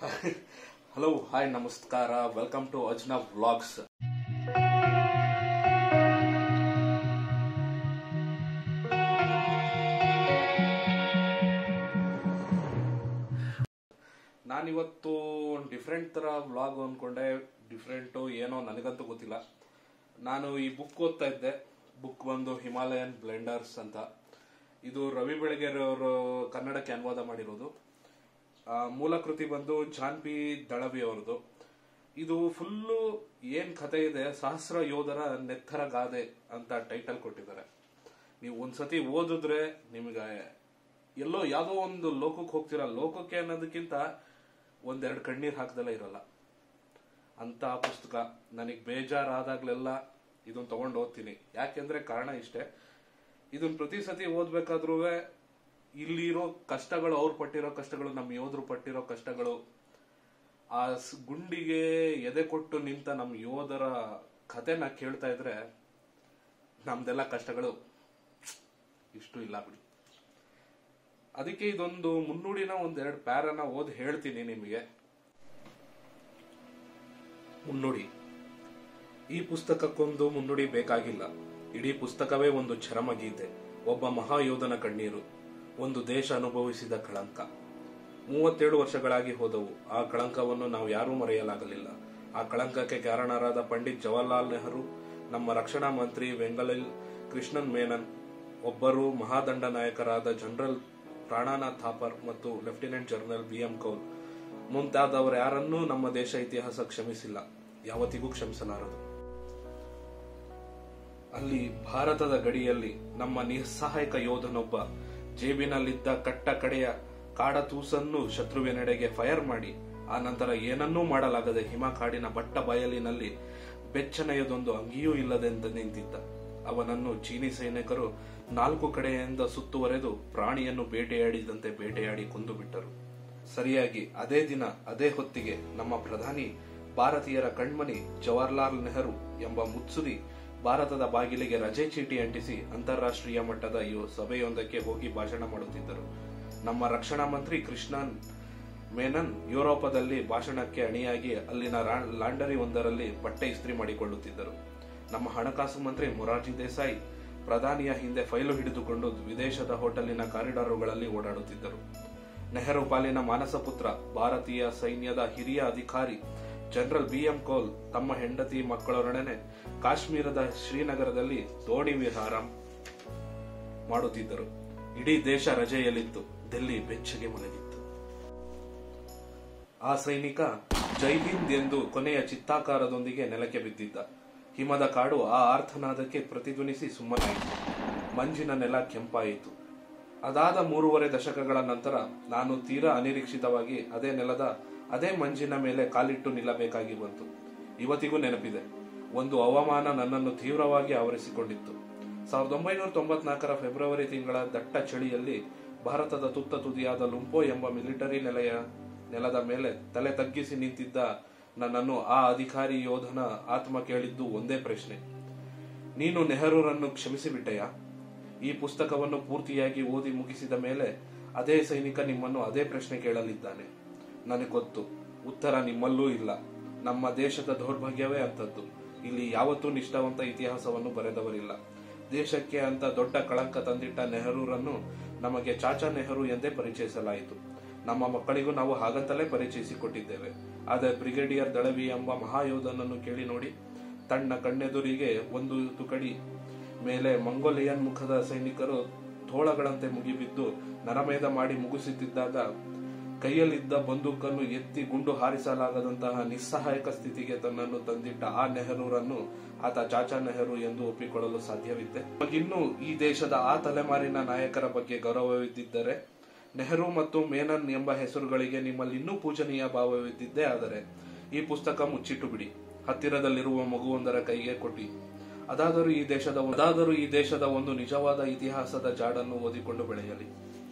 hello hi ನಮಸ್ಕಾರ welcome to Ajna vlogs ನಾನಿವತ್ತು ಒಂದು ಡಿಫ್ರೆಂಟ್ ತರ ವ್ಲಾಗ್ ಅನ್ಕೊಂಡೆ ಡಿಫ್ರೆಂಟ್ ಏನೋ ನನಗಂತೂ ಗೊತ್ತಿಲ್ಲ ನಾನು ಈ ಬುಕ್ ಓದ್ತಾ ಇದ್ದೆ ಬುಕ್ ಬಂದು ಹಿಮಾಲಯನ್ ಬ್ಲೆಂಡರ್ಸ್ ಅಂತ ಇದು ರವಿ ಬೆಳಗೆರೆ ಅವರು ಕನ್ನಡಕ್ಕೆ ಅನುವಾದ ಮಾಡಿರೋದು ಆ, ಮೂಲ ಕೃತಿ ಬಂದು ಜಾನ್ ಪಿ ದಳವಿ ಅವರದು ಇದು ಫುಲ್ಲು ಏನ್ ಕಥೆ ಇದೆ ಸಹಸ್ರ ಯೋಧರ ನೆತ್ತರ ಗಾದೆ ಅಂತ ಟೈಟಲ್ ಕೊಟ್ಟಿದ್ದಾರೆ ನೀವು ಒಂದ್ಸತಿ ಓದಿದ್ರೆ ನಿಮಗೆ ಎಲ್ಲೋ ಯಾವುದೋ ಒಂದು ಲೋಕಕ್ಕೆ ಹೋಗ್ತೀರಾ ಲೋಕಕ್ಕೆ ಅನ್ನೋದಕ್ಕಿಂತ ಒಂದೆರಡು ಕಣ್ಣೀರ್ ಹಾಕ್ದಲ್ಲೇ ಇರಲ್ಲ ಅಂತ ಪುಸ್ತಕ ನನಗೆ ಬೇಜಾರಾದಾಗ್ಲೆಲ್ಲ ಇದನ್ನ ತಗೊಂಡು ಓದ್ತೀನಿ ಯಾಕೆಂದ್ರೆ ಕಾರಣ ಇಷ್ಟೇ ಇದನ್ನ ಪ್ರತಿ ಸತಿ ಓದ್ಬೇಕಾದ್ರೂ ಇಲ್ಲಿರೋ ಕಷ್ಟಗಳು ಅವ್ರು ಪಟ್ಟಿರೋ ಕಷ್ಟಗಳು ನಮ್ಮ ಯೋಧರು ಪಟ್ಟಿರೋ ಕಷ್ಟಗಳು ಆ ಸ್- ಗುಂಡಿಗೆ ಎದೆ ಕೊಟ್ಟು ನಿಂತ ನಮ್ಮ ಯೋಧರ ಕಥೆನ ಕೇಳ್ತಾ ಇದ್ರೆ ನಮ್ದೆಲ್ಲ ಕಷ್ಟಗಳು ಇಷ್ಟು ಇಲ್ಲ ಬಿಡಿ ಅದಕ್ಕೆ ಇದೊಂದು ಮುನ್ನುಡಿನ ಒಂದೆರಡು ಪ್ಯಾರನ ಓದಿ ಹೇಳ್ತೀನಿ ನಿಮಗೆ ಮುನ್ನುಡಿ ಈ ಪುಸ್ತಕಕ್ಕೊಂದು ಮುನ್ನುಡಿ ಬೇಕಾಗಿಲ್ಲ ಇಡೀ ಪುಸ್ತಕವೇ ಒಂದು ಚರಮಗೀತೆ ಒಬ್ಬ ಮಹಾಯೋಧನ ಕಣ್ಣೀರು ಒಂದು ದೇಶ ಅನುಭವಿಸಿದ ಕಳಂಕ ಮೂವತ್ತೇಳು ವರ್ಷಗಳಾಗಿ ಹೋದವು ಆ ಕಳಂಕವನ್ನು ನಾವು ಯಾರೂ ಮರೆಯಲಾಗಲಿಲ್ಲ ಆ ಕಳಂಕಕ್ಕೆ ಕಾರಣರಾದ ಪಂಡಿತ್ ಜವಾಹರ್ಲಾಲ್ ನೆಹರು ನಮ್ಮ ರಕ್ಷಣಾ ಮಂತ್ರಿ ವೆಂಗಲಿಲ್ ಕೃಷ್ಣನ್ ಮೇನನ್ ಒಬ್ಬರು ಮಹಾದಂಡ ನಾಯಕರಾದ ಜನರಲ್ ಪ್ರಾಣನಾಥ್ ಥಾಪರ್ ಮತ್ತು lieutenant general B M Kaul ಮುಂತಾದವರು ಯಾರನ್ನೂ ನಮ್ಮ ದೇಶ ಇತಿಹಾಸ ಕ್ಷಮಿಸಿಲ್ಲ ಯಾವತ್ತಿಗೂ ಕ್ಷಮಿಸಲಾರದು ಅಲ್ಲಿ ಭಾರತದ ಗಡಿಯಲ್ಲಿ ನಮ್ಮ ನಿಸ್ಸಹಾಯಕ ಯೋಧನೊಬ್ಬ ಜೇಬಿನಲ್ಲಿದ್ದ ಕಟ್ಟ ಕಡೆಯ ಕಾಡತೂಸನ್ನು ಶತ್ರುವಿನೆಡೆಗೆ ಫೈರ್ ಮಾಡಿ ಆ ನಂತರ ಏನನ್ನೂ ಮಾಡಲಾಗದೆ ಹಿಮಕಾಡಿನ ಬಟ್ಟ ಬಯಲಿನಲ್ಲಿ ಬೆಚ್ಚನೆಯದೊಂದು ಅಂಗಿಯೂ ಇಲ್ಲದೆಂದು ನಿಂತಿದ್ದ ಅವನನ್ನು ಚೀನಿ ಸೈನಿಕರು ನಾಲ್ಕು ಕಡೆಯಿಂದ ಸುತ್ತುವರೆದು ಪ್ರಾಣಿಯನ್ನು ಬೇಟೆಯಾಡಿದಂತೆ ಬೇಟೆಯಾಡಿ ಕೊಂದು ಬಿಟ್ಟರು ಸರಿಯಾಗಿ ಅದೇ ದಿನ ಅದೇ ಹೊತ್ತಿಗೆ ನಮ್ಮ ಪ್ರಧಾನಿ ಭಾರತೀಯರ ಕಣ್ಮಣಿ ಜವಾಹರ್ಲಾಲ್ ನೆಹರು ಎಂಬ ಮುತ್ಸುದಿ ಭಾರತದ ಬಾಗಿಲಿಗೆ ರಜೆ ಚೀಟಿ ಅಂಟಿಸಿ ಅಂತಾರಾಷ್ಟ್ರೀಯ ಮಟ್ಟದ ಈ ಸಭೆಯೊಂದಕ್ಕೆ ಹೋಗಿ ಭಾಷಣ ಮಾಡುತ್ತಿದ್ದರು ನಮ್ಮ ರಕ್ಷಣಾ ಮಂತ್ರಿ ಕೃಷ್ಣನ್ ಮೇನನ್ ಯುರೋಪದಲ್ಲಿ ಭಾಷಣಕ್ಕೆ ಅಣಿಯಾಗಿ ಅಲ್ಲಿನ ರಾ- ಲಾಂಡರಿ ಒಂದರಲ್ಲಿ ಬಟ್ಟೆ ಇಸ್ತ್ರಿ ಮಾಡಿಕೊಳ್ಳುತ್ತಿದ್ದರು ನಮ್ಮ ಹಣಕಾಸು ಮಂತ್ರಿ ಮೊರಾರ್ಜಿ ದೇಸಾಯಿ ಪ್ರಧಾನಿಯ ಹಿಂದೆ ಫೈಲು ಹಿಡಿದುಕೊಂಡು ವಿದೇಶದ ಹೋಟೆಲಿನ ಕಾರಿಡಾರುಗಳಲ್ಲಿ ಓಡಾಡುತ್ತಿದ್ದರು ನೆಹರು ಪಾಲಿನ ಮಾನಸ ಪುತ್ರ ಭಾರತೀಯ ಸೈನ್ಯದ ಹಿರಿಯ ಅಧಿಕಾರಿ ಜನರಲ್ ಬಿ ಎಂ ಕೋಲ್ ತಮ್ಮ ಹೆಂಡತಿ ಮಕ್ಕಳೊಡನೆ ಕಾಶ್ಮೀರದ ಶ್ರೀನಗರದಲ್ಲಿ ದೋಣಿ ವಿಹಾರ ಮಾಡುತ್ತಿದ್ದರು ಇಡೀ ದೇಶ ರಜೆಯಲ್ಲಿತ್ತು ಡೆಲ್ಲಿ ಬೆಚ್ಚಗೆ ಮಲಗಿತ್ತು ಆ ಸೈನಿಕ ಜೈ ಹಿಂದ್ ಎಂದು ಕೊನೆಯ ಚಿತ್ತಾಕಾರದೊಂದಿಗೆ ನೆಲಕ್ಕೆ ಬಿದ್ದಿದ್ದ ಹಿಮದ ಕಾಡು ಆ ಆರ್ತನಾದಕ್ಕೆ ಪ್ರತಿಧ್ವನಿಸಿ ಸುಮ್ಮನಾಯಿತು ಮಂಜಿನ ನೆಲ ಕೆಂಪಾಯಿತು ಅದಾದ ಮೂರುವರೆ ದಶಕಗಳ ನಂತರ ನಾನು ತೀರಾ ಅನಿರೀಕ್ಷಿತವಾಗಿ ಅದೇ ನೆಲದ ಅದೇ ಮಂಜಿನ ಮೇಲೆ ಕಾಲಿಟ್ಟು ನಿಲ್ಲಬೇಕಾಗಿ ಬಂತು ಇವತ್ತಿಗೂ ನೆನಪಿದೆ ಒಂದು ಅವಮಾನ ನನ್ನನ್ನು ತೀವ್ರವಾಗಿ ಆವರಿಸಿಕೊಂಡಿತ್ತು ಸಾವಿರದ ಒಂಬೈನೂರ ತೊಂಬತ್ನಾಲ್ಕರ ಫೆಬ್ರವರಿ ತಿಂಗಳ ದಟ್ಟ ಚಳಿಯಲ್ಲಿ ಭಾರತದ ತುತ್ತ ತುದಿಯಾದ ಲುಂಪೋ ಎಂಬ ಮಿಲಿಟರಿ ನೆಲೆಯ ನೆಲದ ಮೇಲೆ ತಲೆ ತಗ್ಗಿಸಿ ನಿಂತಿದ್ದ ನನ್ನನ್ನು ಆ ಅಧಿಕಾರಿ ಯೋಧನ ಆತ್ಮ ಕೇಳಿದ್ದು ಒಂದೇ ಪ್ರಶ್ನೆ ನೀನು ನೆಹರೂರನ್ನು ಕ್ಷಮಿಸಿಬಿಟ್ಟೆಯಾ ಈ ಪುಸ್ತಕವನ್ನು ಪೂರ್ತಿಯಾಗಿ ಓದಿ ಮುಗಿಸಿದ ಮೇಲೆ ಅದೇ ಸೈನಿಕ ನಿಮ್ಮನ್ನು ಅದೇ ಪ್ರಶ್ನೆ ಕೇಳಲಿದ್ದಾನೆ ನನಗೆ ಗೊತ್ತು ಉತ್ತರ ನಿಮ್ಮಲ್ಲೂ ಇಲ್ಲ ನಮ್ಮ ದೇಶದ ದೌರ್ಭಾಗ್ಯವೇ ಅಂತದ್ದು ಇಲ್ಲಿ ಯಾವತ್ತೂ ನಿಷ್ಠಾವಂತ ಇತಿಹಾಸವನ್ನು ಬರೆದವರಿಲ್ಲ ದೇಶಕ್ಕೆ ಅಂತ ದೊಡ್ಡ ಕಳಂಕ ತಂದಿಟ್ಟ ನೆಹರೂರನ್ನು ನಮಗೆ ಚಾಚಾ ನೆಹರು ಎಂದೇ ಪರಿಚಯಿಸಲಾಯಿತು ನಮ್ಮ ಮಕ್ಕಳಿಗೂ ನಾವು ಹಾಗಂತಲೇ ಪರಿಚಯಿಸಿಕೊಟ್ಟಿದ್ದೇವೆ ಆದರೆ ಬ್ರಿಗೇಡಿಯರ್ ದಳವಿ ಎಂಬ ಮಹಾಯೋಧನನ್ನು ಕೇಳಿ ನೋಡಿ ತನ್ನ ಕಣ್ಣೆದುರಿಗೆ ಒಂದು ತುಕಡಿ ಮೇಲೆ ಮಂಗೋಲಿಯನ್ ಮುಖದ ಸೈನಿಕರು ತೋಳಗಳಂತೆ ಮುಗಿಬಿದ್ದು ನರಮೇಧ ಮಾಡಿ ಮುಗಿಸುತ್ತಿದ್ದಾಗ ಕೈಯಲ್ಲಿದ್ದ ಬಂದೂಕನ್ನು ಎತ್ತಿ ಗುಂಡು ಹಾರಿಸಲಾಗದಂತಹ ನಿಸ್ಸಹಾಯಕ ಸ್ಥಿತಿಗೆ ತನ್ನನ್ನು ತಂದಿಟ್ಟ ಆ ನೆಹರೂರನ್ನು ಆತ ಚಾಚಾ ನೆಹರು ಎಂದು ಒಪ್ಪಿಕೊಳ್ಳಲು ಸಾಧ್ಯವಿತ್ತೆ ನಮಗಿನ್ನೂ ಈ ದೇಶದ ಆ ತಲೆಮಾರಿನ ನಾಯಕರ ಬಗ್ಗೆ ಗೌರವವಿದ್ದಿದ್ದರೆ ನೆಹರು ಮತ್ತು ಮೇನನ್ ಎಂಬ ಹೆಸರುಗಳಿಗೆ ನಿಮ್ಮಲ್ಲಿ ಇನ್ನೂ ಪೂಜನೀಯ ಭಾವವಿದ್ದಿದ್ದೇ ಆದರೆ ಈ ಪುಸ್ತಕ ಮುಚ್ಚಿಟ್ಟು ಬಿಡಿ ಹತ್ತಿರದಲ್ಲಿರುವ ಮಗುವೊಂದರ ಕೈಗೆ ಕೊಟ್ಟಿ ಅದಾದರೂ ಈ ದೇಶದ ಅದಾದರೂ ಈ ದೇಶದ ಒಂದು ನಿಜವಾದ ಇತಿಹಾಸದ ಜಾಡನ್ನು ಓದಿಕೊಂಡು ಬೆಳೆಯಲಿ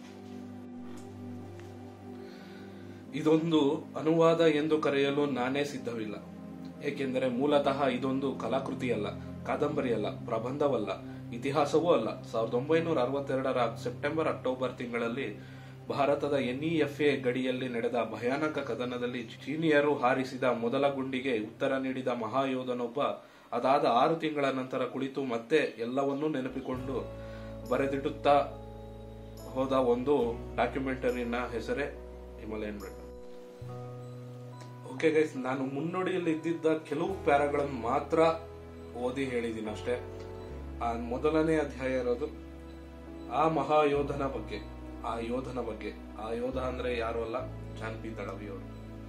ಇದೊಂದು ಅನುವಾದ ಎಂದು ಕರೆಯಲು ನಾನೇ ಸಿದ್ಧವಿಲ್ಲ ಏಕೆಂದರೆ ಮೂಲತಃ ಇದೊಂದು ಕಲಾಕೃತಿಯಲ್ಲ ಕಾದಂಬರಿಯಲ್ಲ ಪ್ರಬಂಧವಲ್ಲ ಇತಿಹಾಸವೂ ಅಲ್ಲ ಸಾವಿರದ ಒಂಬೈನೂರ ಅರವತ್ತೆರಡರ ಸೆಪ್ಟೆಂಬರ್ ಅಕ್ಟೋಬರ್ ತಿಂಗಳಲ್ಲಿ ಭಾರತದ ಎನ್ಇಎಫ್ಎ ಗಡಿಯಲ್ಲಿ ನಡೆದ ಭಯಾನಕ ಕದನದಲ್ಲಿ ಚೀನಿಯರು ಹಾರಿಸಿದ ಮೊದಲ ಗುಂಡಿಗೆ ಉತ್ತರ ನೀಡಿದ ಮಹಾಯೋಧನೊಬ್ಬ ಅದಾದ ಆರು ತಿಂಗಳ ನಂತರ ಕುಳಿತು ಮತ್ತೆ ಎಲ್ಲವನ್ನೂ ನೆನಪಿಕೊಂಡು ಬರೆದಿಡುತ್ತಾ ಹೋದ ಒಂದು ಡಾಕ್ಯುಮೆಂಟರಿನ ಹೆಸರೇ ಹಿಮಾಲಯನ್ ಬೆಟ್ಟ ಓಕೆ ಗೈಸ್ ನಾನು ಮುನ್ನುಡಿಯಲ್ಲಿ ಇದ್ದಿದ್ದ ಕೆಲವು ಪ್ಯಾರಾಗಳನ್ನು ಮಾತ್ರ ಓದಿ ಹೇಳಿದ್ದೀನಿ ಅಷ್ಟೇ ಆ ಮೊದಲನೇ ಅಧ್ಯಾಯ ಇರೋದು ಆ ಮಹಾಯೋಧನ ಬಗ್ಗೆ ಆ ಯೋಧನ ಬಗ್ಗೆ ಆ ಯೋಧ ಅಂದ್ರೆ ಯಾರು ಅಲ್ಲ ಜಾನ್ಪಿ ದಳವಿಯವರು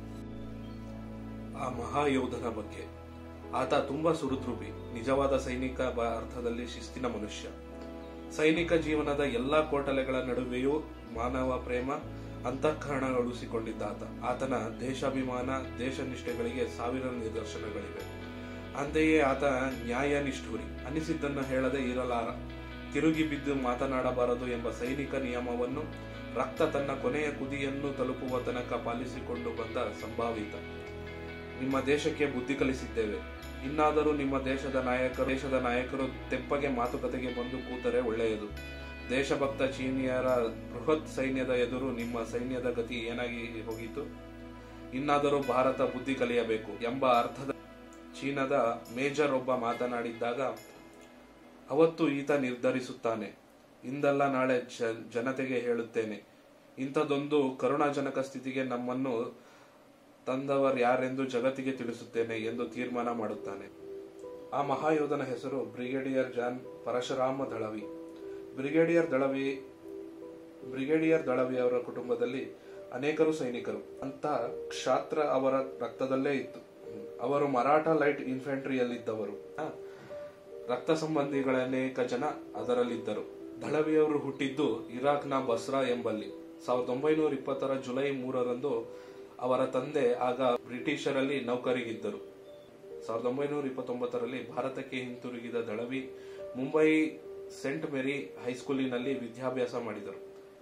ಆ ಮಹಾಯೋಧನ ಬಗ್ಗೆ ಆತ ತುಂಬಾ ಸುರುದ್ರೂಪಿ ನಿಜವಾದ ಸೈನಿಕ ಬ- ಅರ್ಥದಲ್ಲಿ ಶಿಸ್ತಿನ ಮನುಷ್ಯ ಸೈನಿಕ ಜೀವನದ ಎಲ್ಲಾ ಕೋಟಲೆಗಳ ನಡುವೆಯೂ ಮಾನವ ಪ್ರೇಮ ಅಂತಃಕರಣ ಉಳಿಸಿಕೊಂಡಿದ್ದ ಆತ ಆತನ ದೇಶಾಭಿಮಾನ ದೇಶನಿಷ್ಠೆಗಳಿಗೆ ಸಾವಿರ ನಿದರ್ಶನಗಳಿವೆ ಅಂತೆಯೇ ಆತ ನ್ಯಾಯ ನಿಷ್ಠೂರಿ ಅನಿಸಿದ್ದನ್ನು ಹೇಳದೆ ಇರಲಾರ ತಿರುಗಿ ಬಿದ್ದು ಮಾತನಾಡಬಾರದು ಎಂಬ ಸೈನಿಕ ನಿಯಮವನ್ನು ರಕ್ತ ತನ್ನ ಕೊನೆಯ ಕುದಿಯನ್ನು ತಲುಪುವ ತನಕ ಪಾಲಿಸಿಕೊಂಡು ಬಂದ ಸಂಭಾವಿತ ನಿಮ್ಮ ದೇಶಕ್ಕೆ ಬುದ್ಧಿ ಕಲಿಸಿದ್ದೇವೆ ಇನ್ನಾದರೂ ನಿಮ್ಮ ದೇಶದ ನಾಯಕರು ದೇಶದ ನಾಯಕರು ತೆಪ್ಪಗೆ ಮಾತುಕತೆಗೆ ಬಂದು ಕೂತರೆ ಒಳ್ಳೆಯದು ದೇಶಭಕ್ತ ಚೀನಿಯರ ಬೃಹತ್ ಸೈನ್ಯದ ಎದುರು ನಿಮ್ಮ ಸೈನ್ಯದ ಗತಿ ಏನಾಗಿ ಹೋಗಿತು ಇನ್ನಾದರೂ ಭಾರತ ಬುದ್ಧಿ ಕಲಿಯಬೇಕು ಎಂಬ ಅರ್ಥದ ಚೀನಾದ ಮೇಜರ್ ಒಬ್ಬ ಮಾತನಾಡಿದ್ದಾಗ ಅವತ್ತು ಈತ ನಿರ್ಧರಿಸುತ್ತಾನೆ ಇಂದಲ್ಲ ನಾಳೆ ಜ- ಜನತೆಗೆ ಹೇಳುತ್ತೇನೆ ಇಂಥದೊಂದು ಕರುಣಾಜನಕ ಸ್ಥಿತಿಗೆ ನಮ್ಮನ್ನು ತಂದವರು ಯಾರೆಂದು ಜಗತ್ತಿಗೆ ತಿಳಿಸುತ್ತೇನೆ ಎಂದು ತೀರ್ಮಾನ ಮಾಡುತ್ತಾನೆ ಆ ಮಹಾಯೋಧನ ಹೆಸರು brigadier John Parshuram Dalvi brigadier Dalvi brigadier Dalvi ಅವರ ಕುಟುಂಬದಲ್ಲಿ ಅನೇಕರು ಸೈನಿಕರು ಅಂತ ಕ್ಷಾತ್ರ ಅವರ ರಕ್ತದಲ್ಲೇ ಇತ್ತು ಅವರು ಮರಾಠ ಲೈಟ್ ಇನ್ಫೆಂಟ್ರಿಯಲ್ಲಿದ್ದವರು ಆ, ರಕ್ತ ಸಂಬಂಧಿಗಳ ಅನೇಕ ಜನ ಅದರಲ್ಲಿದ್ದರು ದಳವಿಯವರು ಹುಟ್ಟಿದ್ದು ಇರಾಕ್ನ ಬಸ್ರಾ ಎಂಬಲ್ಲಿ ಸಾವಿರದ ಒಂಬೈನೂರ ಇಪ್ಪತ್ತರ ಜುಲೈ ಮೂರರಂದು ಅವರ ತಂದೆ ಆಗ ಬ್ರಿಟಿಷರಲ್ಲಿ ನೌಕರಿಗಿದ್ದರು ಸಾವಿರದ ಒಂಬೈನೂರ ಇಪ್ಪತ್ತೊಂಬತ್ತರಲ್ಲಿ ಭಾರತಕ್ಕೆ ಹಿಂತಿರುಗಿದ ದಳವಿ ಮುಂಬೈ ಸೆಂಟ್ ಮೇರಿ ಹೈಸ್ಕೂಲಿನಲ್ಲಿ ವಿದ್ಯಾಭ್ಯಾಸ ಮಾಡಿದರು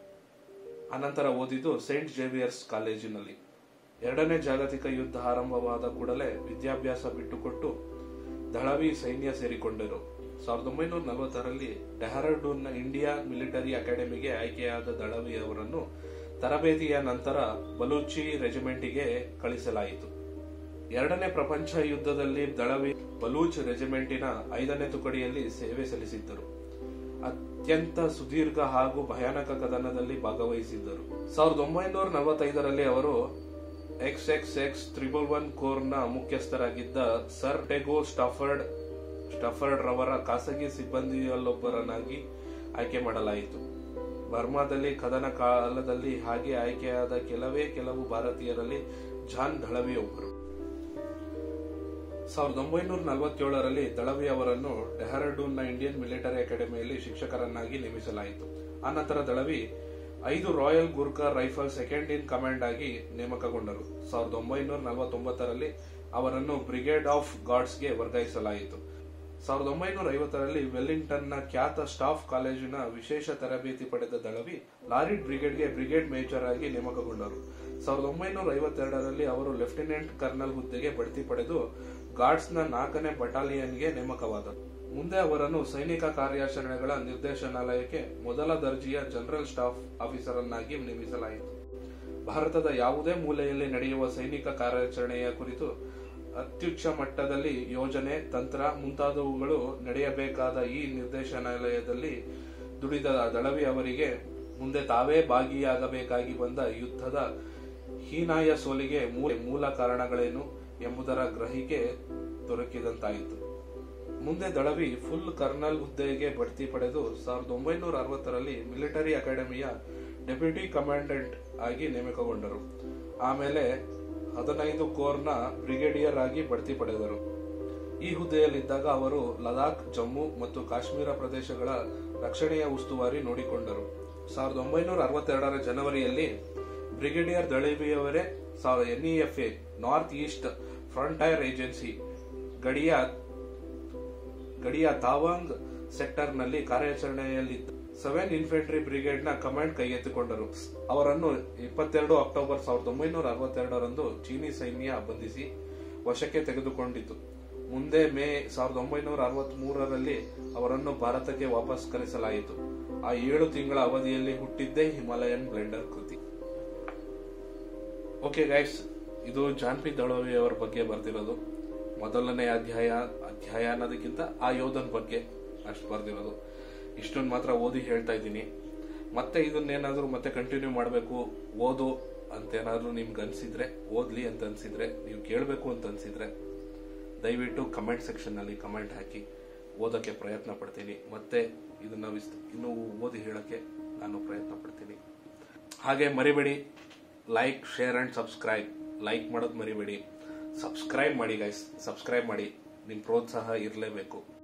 ಅನಂತರ ಓದಿದ್ದು ಸೇಂಟ್ ಜೇವಿಯರ್ಸ್ ಕಾಲೇಜಿನಲ್ಲಿ ಎರಡನೇ ಜಾಗತಿಕ ಯುದ್ಧ ಆರಂಭವಾದ ಕೂಡಲೇ ವಿದ್ಯಾಭ್ಯಾಸ ಬಿಟ್ಟುಕೊಟ್ಟು ದಳವಿ ಸೈನ್ಯ ಸೇರಿಕೊಂಡರು ಸಾವಿರದ ಒಂಬೈನೂರ ನಲವತ್ತರಲ್ಲಿ ಡೆಹರಾಡೂನ್ನ ಇಂಡಿಯಾ ಮಿಲಿಟರಿ ಅಕಾಡೆಮಿಗೆ ಆಯ್ಕೆಯಾದ ದಳವಿ ಅವರನ್ನು ತರಬೇತಿಯ ನಂತರ ಬಲೂಚಿ ರೆಜಿಮೆಂಟಿಗೆ ಕಳಿಸಲಾಯಿತು ಎರಡನೇ ಪ್ರಪಂಚ ಯುದ್ಧದಲ್ಲಿ ದಳವಿ ಬಲೂಚ್ ರೆಜಿಮೆಂಟಿನ ಐದನೇ ತುಕಡಿಯಲ್ಲಿ ಸೇವೆ ಸಲ್ಲಿಸಿದ್ದರು ಅತ್ಯಂತ ಸುದೀರ್ಘ ಹಾಗೂ ಭಯಾನಕ ಕದನದಲ್ಲಿ ಭಾಗವಹಿಸಿದ್ದರು ಸಾವಿರದ ಒಂಬೈನೂರ ನಲವತ್ತೈದರಲ್ಲಿ ಅವರು X X X triple one ಕೋರ್ನ ಮುಖ್ಯಸ್ಥರಾಗಿದ್ದ ಸರ್ ಟೆಗೋ ಸ್ಟಾಫರ್ಡ್ ಸ್ಟಾಫರ್ಡ್ ರವರ ಖಾಸಗಿ ಸಿಬ್ಬಂದಿಯಲ್ಲೊಬ್ಬರನ್ನಾಗಿ ಆಯ್ಕೆ ಮಾಡಲಾಯಿತು ಬರ್ಮಾದಲ್ಲಿ ಕದನ ಕಾಲದಲ್ಲಿ ಹಾಗೆ ಆಯ್ಕೆಯಾದ ಕೆಲವೇ ಕೆಲವು ಭಾರತೀಯರಲ್ಲಿ ಜಾನ್ ದಳವಿ ಒಬ್ಬರು ಸಾವಿರದ ಒಂಬೈನೂರ ನಲವತ್ತೇಳರಲ್ಲಿ ದಳವಿ ಅವರನ್ನು ಡೆಹರಾಡೂನ್ನ ಇಂಡಿಯನ್ ಮಿಲಿಟರಿ ಅಕಾಡೆಮಿಯಲ್ಲಿ ಶಿಕ್ಷಕರನ್ನಾಗಿ ನೇಮಿಸಲಾಯಿತು ಆನಂತರ ದಳವಿ ಐದು royal Gurkha rifle second in command ಆಗಿ ನೇಮಕಗೊಂಡರು ಸಾವಿರದ ಒಂಬೈನೂರ ನಲವತ್ತೊಂಬತ್ತರಲ್ಲಿ ಅವರನ್ನು ಬ್ರಿಗೇಡ್ ಆಫ್ ಗಾರ್ಡ್ಸ್ಗೆ ವರ್ಗಾಯಿಸಲಾಯಿತು ಸಾವಿರದ ಒಂಬೈನೂರ ಐವತ್ತರಲ್ಲಿ ವೆಲ್ಲಿಂಗ್ಟನ್ನ ಖ್ಯಾತ ಸ್ಟಾಫ್ ಕಾಲೇಜಿನ ವಿಶೇಷ ತರಬೇತಿ ಪಡೆದ ದಳವಿ ಲಾರಿಡ್ ಬ್ರಿಗೇಡ್ಗೆ ಬ್ರಿಗೇಡ್ ಮೇಜರ್ ಆಗಿ ನೇಮಕಗೊಂಡರು ಸಾವಿರದ ಒಂಬೈನೂರ ಐವತ್ತೆರಡರಲ್ಲಿ ಅವರು ಲೆಫ್ಟಿನೆಂಟ್ ಕರ್ನಲ್ ಹುದ್ದೆಗೆ ಬಡ್ತಿ ಪಡೆದು ಗಾರ್ಡ್ಸ್ನ ನಾಲ್ಕನೇ ಬಟಾಲಿಯನ್ಗೆ ನೇಮಕವಾದರು ಮುಂದೆ ಅವರನ್ನು ಸೈನಿಕ ಕಾರ್ಯಾಚರಣೆಗಳ ನಿರ್ದೇಶನಾಲಯಕ್ಕೆ ಮೊದಲ ದರ್ಜೆಯ ಜನರಲ್ ಸ್ಟಾಫ್ ಆಫೀಸರನ್ನಾಗಿ ನೇಮಿಸಲಾಯಿತು ಭಾರತದ ಯಾವುದೇ ಮೂಲೆಯಲ್ಲಿ ನಡೆಯುವ ಸೈನಿಕ ಕಾರ್ಯಾಚರಣೆಯ ಕುರಿತು ಅತ್ಯುಚ್ಚ ಮಟ್ಟದಲ್ಲಿ ಯೋಜನೆ ತಂತ್ರ ಮುಂತಾದವುಗಳು ನಡೆಯಬೇಕಾದ ಈ ನಿರ್ದೇಶನಾಲಯದಲ್ಲಿ ದುಡಿದ ದಳವಿ ಅವರಿಗೆ ಮುಂದೆ ತಾವೇ ಭಾಗಿಯಾಗಬೇಕಾಗಿ ಬಂದ ಯುದ್ಧದ ಹೀನಾಯ ಸೋಲಿಗೆ ಮೂಲ ಮೂಲ ಕಾರಣಗಳೇನು ಎಂಬುದರ ಗ್ರಹಿಕೆ ದೊರಕಿದಂತಾಯಿತು ಮುಂದೆ ದಳವಿ ಫುಲ್ ಕರ್ನಲ್ ಹುದ್ದೆಗೆ ಬಡ್ತಿ ಪಡೆದು ಸಾವಿರದ ಒಂಬೈನೂರ ಅರವತ್ತರಲ್ಲಿ ಮಿಲಿಟರಿ ಅಕಾಡೆಮಿಯ ಡೆಪ್ಯೂಟಿ ಕಮಾಂಡೆಂಟ್ ಆಗಿ ನೇಮಕಗೊಂಡರು ಆಮೇಲೆ ಹದಿನೈದು ಕೋರ್ನ ಬ್ರಿಗೇಡಿಯರ್ ಆಗಿ ಬಡ್ತಿ ಪಡೆದರು ಈ ಹುದ್ದೆಯಲ್ಲಿದ್ದಾಗ ಅವರು ಲದಾಖ್ ಜಮ್ಮು ಮತ್ತು ಕಾಶ್ಮೀರ ಪ್ರದೇಶಗಳ ರಕ್ಷಣೆಯ ಉಸ್ತುವಾರಿ ನೋಡಿಕೊಂಡರು ಸಾವಿರದ ಒಂಬೈನೂರ ಅರವತ್ತೆರಡರ ಜನವರಿಯಲ್ಲಿ ಬ್ರಿಗೇಡಿಯರ್ ದಳವಿಯವರೇ NEFA north east frontier agency ಗಡಿಯ ಗಡಿಯ ತಾವಾಂಗ್ ಸೆಕ್ಟರ್ನಲ್ಲಿ ಕಾರ್ಯಾಚರಣೆಯಲ್ಲಿದ್ದ ಸೆವೆನ್ ಇನ್ಫೆಂಟ್ರಿ ಬ್ರಿಗೇಡ್ ನ ಕಮಾಂಡ್ ಕೈಗೆತ್ತಿಕೊಂಡರು ಅವರನ್ನು ಇಪ್ಪತ್ತೆರಡು ಅಕ್ಟೋಬರ್ ಸಾವಿರದ ಒಂಬೈನೂರ ಅರವತ್ತೆರಡರಂದು ಚೀನಿ ಸೈನ್ಯ ಬಂಧಿಸಿ ವಶಕ್ಕೆ ತೆಗೆದುಕೊಂಡಿತು ಮುಂದೆ ಮೇ ಸಾವಿರದ ಒಂಬೈನೂರ ಅರವತ್ತ್ ಮೂರರಲ್ಲಿ ಅವರನ್ನು ಭಾರತಕ್ಕೆ ವಾಪಸ್ ಕರೆಸಲಾಯಿತು ಆ ಏಳು ತಿಂಗಳ ಅವಧಿಯಲ್ಲಿ ಹುಟ್ಟಿದ್ದೇ ಹಿಮಾಲಯನ್ ಬ್ಲೆಂಡರ್ ಕೃತಿ ಓಕೆ ಗೈಸ್ ಇದು ಜಾನ್ಪಿ ದಳವಿ ಅವರ ಬಗ್ಗೆ ಬರ್ದಿರೋದು ಮೊದಲನೇ ಅಧ್ಯಾಯ ಅಧ್ಯಾಯ ಅನ್ನೋದಕ್ಕಿಂತ ಆ ಯೋಧನ ಬಗ್ಗೆ ಅಷ್ಟು ಬರ್ದಿರೋದು ಇಷ್ಟೊಂದು ಮಾತ್ರ ಓದಿ ಹೇಳ್ತಾ ಇದ್ದೀನಿ ಮತ್ತೆ ಇದನ್ನೇನಾದ್ರೂ ಮತ್ತೆ ಕಂಟಿನ್ಯೂ ಮಾಡಬೇಕು ಓದು ಅಂತ ಏನಾದ್ರೂ ನಿಮ್ಗೆ ಅನ್ಸಿದ್ರೆ ಓದ್ಲಿ ಅಂತ ಅನ್ಸಿದ್ರೆ ನೀವು ಕೇಳಬೇಕು ಅಂತ ಅನ್ಸಿದ್ರೆ ದಯವಿಟ್ಟು ಕಮೆಂಟ್ ಸೆಕ್ಷನ್ ನಲ್ಲಿ ಕಮೆಂಟ್ ಹಾಕಿ ಓದಕ್ಕೆ ಪ್ರಯತ್ನ ಪಡ್ತೀನಿ ಮತ್ತೆ ಇದನ್ನ ವಿಸ್ತ ಇನ್ನೂ ಓದಿ ಹೇಳಕ್ಕೆ ನಾನು ಪ್ರಯತ್ನ ಪಡ್ತೀನಿ ಹಾಗೆ ಮರಿಬೇಡಿ like share and subscribe like ಮಾಡೋದು ಮರಿಬೇಡಿ ಸಬ್ಸ್ಕ್ರೈಬ್ ಮಾಡಿ ಗೈಸ್ ಸಬ್ಸ್ಕ್ರೈಬ್ ಮಾಡಿ ನಿಮ್ಮ ಪ್ರೋತ್ಸಾಹ ಇರಲೇಬೇಕು